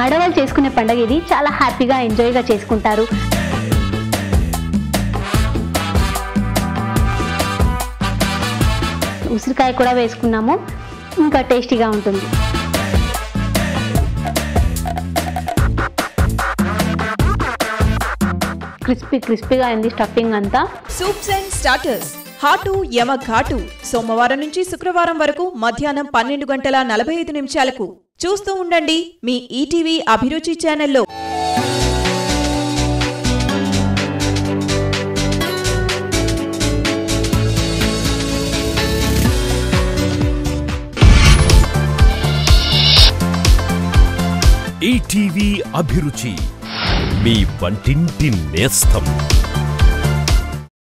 ఆడవాళ్ళు చేసుకునే పండగ ఇది చాలా హ్యాపీగా ఎంజాయ్గా చేసుకుంటారు ఉసిరికాయ కూడా వేసుకున్నాము ఇంకా టేస్టీగా ఉంటుంది క్రిస్పీ క్రిస్పీగా అయింది స్టఫింగ్ అంతా సూప్స్ అండ్ స్టార్టర్స్ హాటు యమ ఘాటు సోమవారం నుంచి శుక్రవారం వరకు మధ్యాహ్నం పన్నెండు గంటల నలభై ఐదు నిమిషాలకు చూస్తూ ఉండండి మీ ఈటీవీ అభిరుచి ఛానల్లో ఈటీవీ అభిరుచి మీ వంటింటి నేస్తం